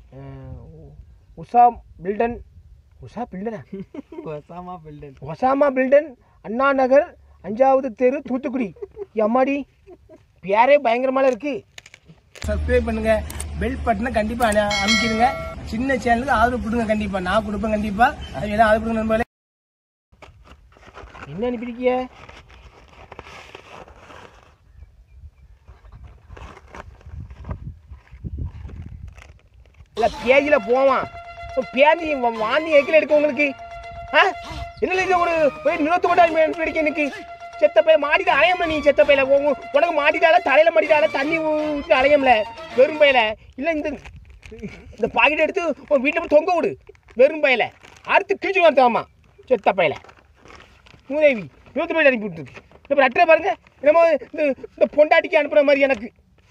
அஹ், உஷா பில்டன் உஷா பில்டனா ஒசாமா பில்டன் ஒசாமா பில்டன் அண்ணா நகர் அஞ்சாவது தெரு தூத்துக்குடி ஏ அம்மாடி பேரே பயங்கரமான இருக்கு சப்ஸ்கிரைப் பண்ணுங்க பெல் பட்டனை கண்டிப்பா அனு- அமுக்கிடுங்க சின்ன சேனலுக்கு ஆதரவு கொடுங்க கண்டிப்பா நான் கொடுப்பேன் கண்டிப்பா அது எல்லாம் ஆதரவு கொடுங்க நண்பர்களே என்ன அனுப்பியிருக்கிய இல்லை பேஜில் போவான் பேதி வாந்தி எக்கில் எடுக்க உங்களுக்கு ஆ என்ன இது ஒரு போய் நிறுத்து மட்டும் பிடிக்க எனக்கு செத்த பைய மாட்டிட்டு அலையம்ல நீ செத்த பையில உனக்கு மாட்டிட்டால தலையில மாட்டிட்டால தண்ணி ஊற்றி அலையம்ல வெறும் பையில இல்லை இந்த இந்த பாக்கெட் எடுத்து உன் வீட்டில் போய் தொங்க விடு வெறும் பையில அறுத்து கிழிச்சு வரத்தாமா செத்த பையில மூதேவி இருபத்தி போய் அனுப்பி விட்டுருக்கு இந்த லெட்டரை பாருங்க என்னமோ இந்த இந்த பொண்டாட்டிக்கு அனுப்புகிற மாதிரி எனக்கு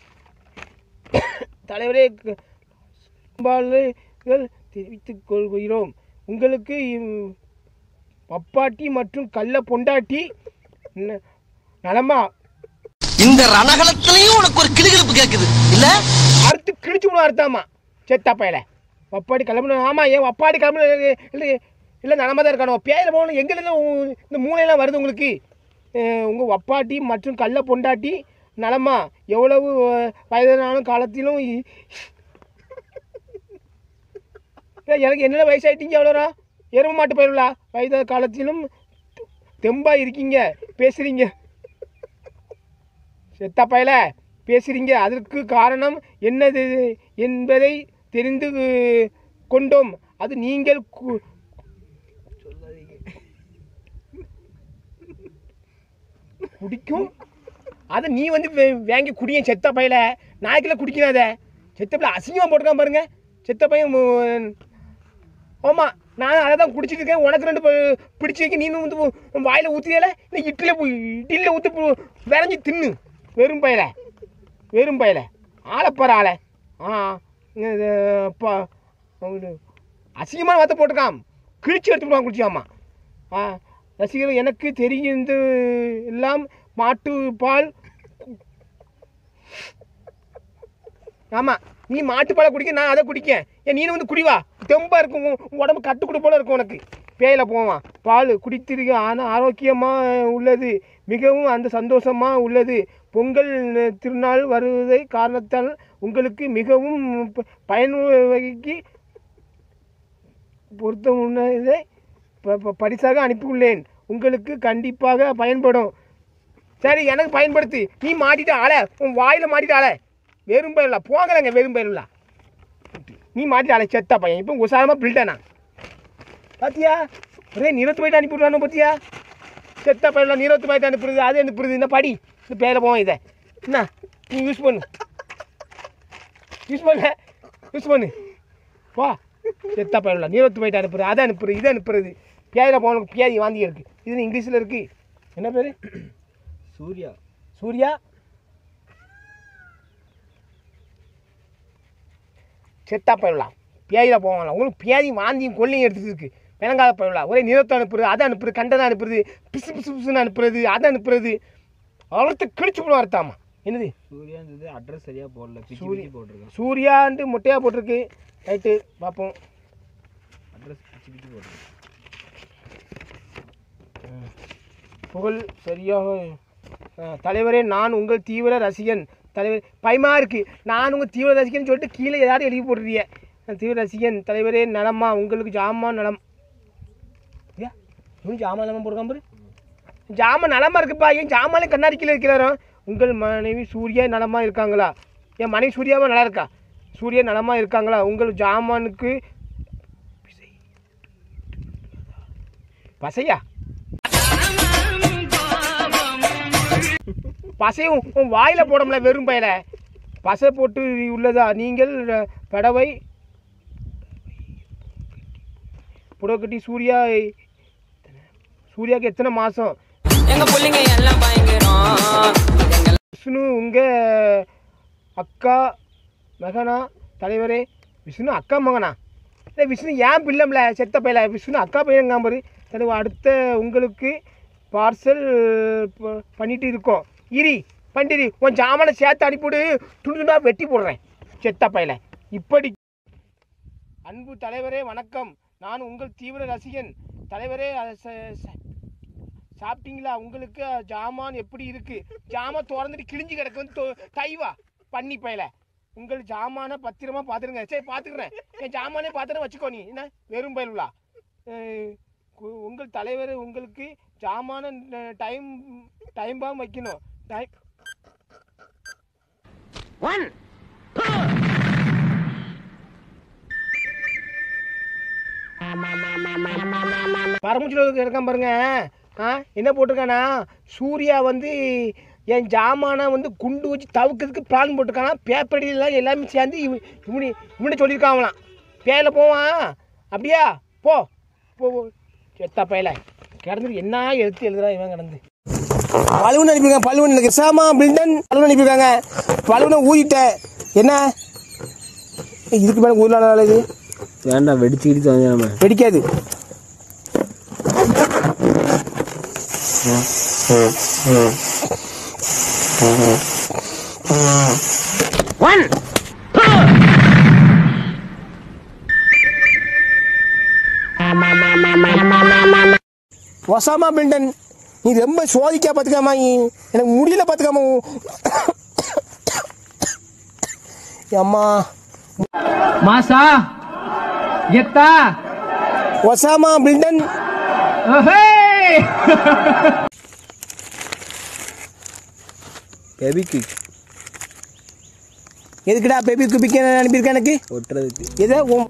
தலைவரே க- அன்பாளர்கள் தெரிவித்துக் கொள்கிறோம் உங்களுக்கு இம்- பப்பாட்டி மற்றும் கள்ள பொண்டாட்டி ந- நலமா இந்த ரணகலத்திலையும் உனக்கு ஒரு கிளுகிழப்பு கேக்குது இல்ல அறுத்து கிழிச்சு விடும் அறுத்தாமா செத்தா பயல பப்பாடி கிளம்புன ஆமாம் ஏன் பப்பாடி கிளம்புன இல்லை இல்லை நலமாக தான் இருக்கானோ பேரில் போகணும் எங்கேருந்து இந்த மூளையெல்லாம் வருது உங்களுக்கு உங்கள் வப்பாட்டி மற்றும் கள்ள பொண்டாட்டி நலமா எவ்வளவு அஹ், வயதானாலும் காலத்திலும் இ- ஏய், எனக்கு என்னென்ன வயசாயிட்டீங்க எவ்வளோரா எரும மாட்டு பயிருலா வயதான காலத்திலும் தெம்பாக இருக்கீங்க பேசுகிறீங்க செத்த பயல பேசுகிறீங்க அதற்கு காரணம் என்னது என்பதை தெரிந்து அஹ், கொண்டோம் அது நீங்கள் கு- குடிக்கும் அதை நீ வந்து வே- வாங்கி குடிய செத்த பையில நாய்க்கில் குடிக்காத செத்த பையில அசிங்கமாக போட்டுக்காம பாருங்க செத்த பையன் மு- ஆமாம் நான் அதை தான் குடிச்சிட்டு இருக்கேன் உனக்கு ரெண்டு ப- பிடிச்சி வைக்க நீனும் வந்து உ- வாயில ஊற்றியல நீ இட்லியில் போய் இட்லியில் ஊற்றி விரைஞ்சி தின்னு வெறும் பையில வெறும் பையில ஆளைப்பாரு ஆளை ஆ இது பா அசிங்கமான வார்த்தை போட்டுக்காம் கிழிச்சு எடுத்து விடுவான் குடிச்சாமா ஆ ரசிகர்கள் எனக்கு தெரிந்து எல்லாம் மாட்டு பால் ஆமாம் நீ மாட்டுப்பாலை குடிக்க நான் அதை குடிக்கேன் ஏன் நீனும் வந்து குடிவா தெம்பா இருக்கும் உன் உன் உடம்பு கட்டுக்குடு போல இருக்கும் உனக்கு பேயில போவான் பால் குடித்திருக்க ஆனால் ஆரோக்கியமாக உள்ளது மிகவும் அந்த சந்தோஷமாக உள்ளது பொங்கல் ந- திருநாள் வருவதை காரணத்தால் உங்களுக்கு மிகவும் ப- பயன் வகைக்கு பொருத்தமுள்ளதை ப- ப- பரிசாக அனுப்பியுள்ளேன் உங்களுக்கு கண்டிப்பாக பயன்படும் சரி எனக்கு பயன்படுத்து நீ மாட்டிட்ட ஆளை உன் வாயில் மாட்டிட்ட ஆளை வெறும் பயிரில்ல போங்கலங்க வெறும் பயிரில்ல நீ மாட்டிட்ட ஆளை செத்த பையன் இப்போ உசாரமாக பில்டனா பாத்தியா ஒரே நிறத்து போயிட்டு அனுப்பிவிடுவானு பார்த்தியா செத்த பயிரில் நிறத்து போயிட்டு அனுப்புறது அது அனுப்புறது இந்த படி இந்த பேரை போவோம் இதை என்ன நீ யூஸ் பண்ணு யூஸ் பண்ண யூஸ் பண்ணு வா செத்த பயிரில் நிறத்து போயிட்டு அனுப்புறது அதை அனுப்புறது இதை அனுப்புறது பேரில் போனவனுக்கு பேதி வாந்தி இருக்குது இது இங்கிலீஷில் இருக்குது என்ன பேர் சூர்யா சூர்யா செத்தா போயிடலாம் பேயில போவாங்களாம் உங்களுக்கு பேதி வாந்தியும் கொல்லையும் எடுத்துட்டு இருக்கு விளங்காத போயிடலாம் ஒரே நிறத்தை அனுப்புறது அதை அனுப்புறது கண்டதை அனுப்புறது பிசு பிசு பிசுன்னு அனுப்புறது அதை அனுப்புறது அவ்வளோத்து கிழிச்சு போட வரத்தாமா என்னது சூர்யான்றது அட்ரஸ் சரியா போடல பிச்சு சூர்யா. பிச்சு போட்டிருக்கான் சூர்யான்ட்டு முட்டையாக போட்டிருக்கு ரைட்டு பார்ப்போம் அட்ரஸ் பிச்சு பிச்சு போட்டிருக்கான் புகழ் சரியாக அஹ், தலைவரே நான் உங்கள் தீவிர ரசிகன் தலைவர் பயமா இருக்கு நான் உங்கள் தீவிர ரசிகன் சொல்லிட்டு கீழே ஏதாவது எழுதி போட்டுருவிய நான் தீவிர ரசிகன் தலைவரே நலமா உங்களுக்கு ஜாமான் நலம் ஏன் இவன் ஜாமான் நலம் போடுறான் பாரு ஜாமான் நலமா இருக்குப்பா ஏன் ஜாமான் கண்ணாடி கீழே இருக்கிறாரோ உங்கள் மனைவி சூர்யா நலமா இருக்காங்களா என் மனைவி சூர்யாவா நல்லா இருக்கா சூர்யா நலமா இருக்காங்களா உங்கள் ஜாமானுக்கு பசையா பசையும் உன் வாயில போடமுல வெறும் பயல பசை போட்டு உள்ளதா நீங்கள் அஹ், படவை புடக்கட்டி சூர்யா சூர்யாவுக்கு எத்தனை மாதம் எங்க பிள்ளைங்க எல்லாம் பயங்கரம் விஷ்ணு உங்கள் அக்கா மகனா தலைவரே விஷ்ணு அக்கா மகனா இல்லை விஷ்ணு ஏன் பிள்ளைம்ல செத்த பையல விஷ்ணு அக்கா பையன் பாரு தலைவர் அடுத்த உங்களுக்கு பார்சல் ப- பண்ணிட்டு இருக்கோம் இரி பண்ணிட்டு உன் ஜாமானை சேர்த்து அனுப்பிவிடு துண்டு துண்டா வெட்டி போடுறேன் செத்த பையல இப்படி அன்பு தலைவரே வணக்கம் நான் உங்கள் தீவிர ரசிகன் தலைவரே அ, ச- ச- சாப்பிட்டீங்களா உங்களுக்கு ஜாமான் எப்படி இருக்கு ஜாமான் திறந்துட்டு கிழிஞ்சு கிடக்கு வந்து தொ- தைவா பண்ணி பயல உங்கள் ஜாமான பத்திரமா பார்த்துருங்க சரி பார்த்துக்கிறேன் என் ஜாமானே பார்த்துட்டு வச்சுக்கோ நீ என்ன வெறும் பயலுலா உங்கள் தலைவர் உங்களுக்கு ஜாமான டைம் டைம் பாம் வைக்கணும் டைம் பரமச்சுல இருக்கான் பாருங்க ஆ என்ன போட்டிருக்கானா சூர்யா வந்து என் ஜாமானை வந்து குண்டு வச்சு தவுக்கிறதுக்கு பிளான் போட்டிருக்கானா பேப்படிலாம் எல்லாமே சேர்ந்து இவ இவனி இவனை சொல்லியிருக்காங்களாம் பேயில போவான் அப்படியா போ போ போ. செத்தா பயல கிடந்துட்டு என்ன எழுத்து எழுதுறா இவன் கிடந்து பழுவன் அனுப்பியிருக்காங்க பழுவன் எனக்கு சாமா பில்டன் பழுவன் அனுப்பியிருக்காங்க பழுவனை ஊதிட்டேன் என்ன இதுக்கு மேலே ஊதலாம் இது வேண்டாம் வெடிச்சு கிடிச்சு வந்து நம்ம வெடிக்காது ஒசாமா பில்டன் நீ ரொம்ப சோதிக்கா பார்த்துக்காமா நீ எனக்கு முடியல பார்த்துக்காமா அம்மா மாசா எத்தா ஒசாமா பில்டன் ஓஹே பெபிக்கு எதுக்குடா பேபி குபிக்க அனுப்பியிருக்கேன் எனக்கு ஒட்டுறதுக்கு எதை உன்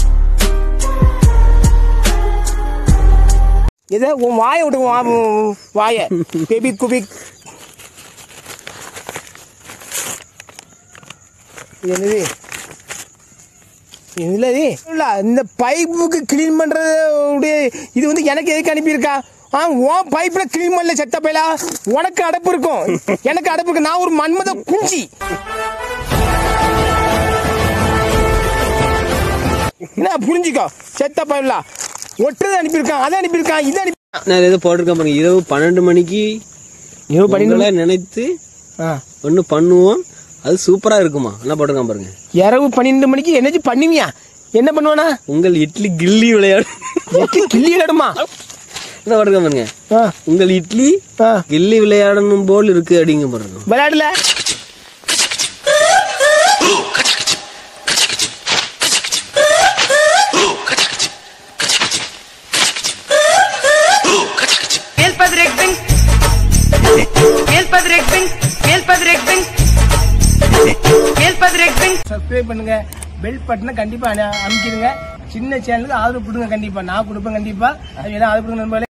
எதை உன் வாயை விட்டு வா உன் வாயை பேபி குபிக் இது என்னது இதுல இது இல்ல இந்த பைப்புக்கு க்ளீன் பண்றது உடைய இது வந்து எனக்கு எதுக்கு அனுப்பியிருக்கா ஆ உன் பைப்ல க்ளீன் பண்ணல செத்த பையலா உனக்கு அடப்பு இருக்கும் எனக்கு அடப்பு இருக்கு நான் ஒரு மன்மத குஞ்சி என்ன புரிஞ்சுக்கோ செத்த பையலா ஒட்டுறது அனுப்பியிருக்கான் அதை அனுப்பியிருக்கான் இதை அனுப்பி நான் ஏதோ போட்டிருக்கேன் பாருங்க இரவு பன்னெண்டு மணிக்கு ஐயோ உங்களை நினைத்து ஆ ஒன்று பண்ணுவோம் அது சூப்பரா இருக்குமா என்ன போட்டிருக்கான் பாருங்க இரவு பன்னெண்டு மணிக்கு என்னச்சு பண்ணுவியா என்ன பண்ணுவானா உங்கள் இட்லி கில்லி விளையாடு எட்டி கிள்ளி இடமா என்ன போட்டிருக்கான் பாருங்க ஆ உங்கள் இட்லி ஆ கில்லி விளையாடணும் போல் இருக்கு அப்படிங்க பாருங்க விளையாடல Male Padrek Bing. Male Padrek Bing. Male Padrek Bing. Male Padrek Bing. Subscribe பண்ணுங்க பெல் பட்டனை கண்டிப்பா அனு- அமுக்கிடுங்க சின்ன சேனலுக்கு ஆதரவு கொடுங்க கண்டிப்பா நான் கொடுப்பேன் கண்டிப்பா அது எல்லாம் ஆதரவு கொடுங்க நண்பர்களே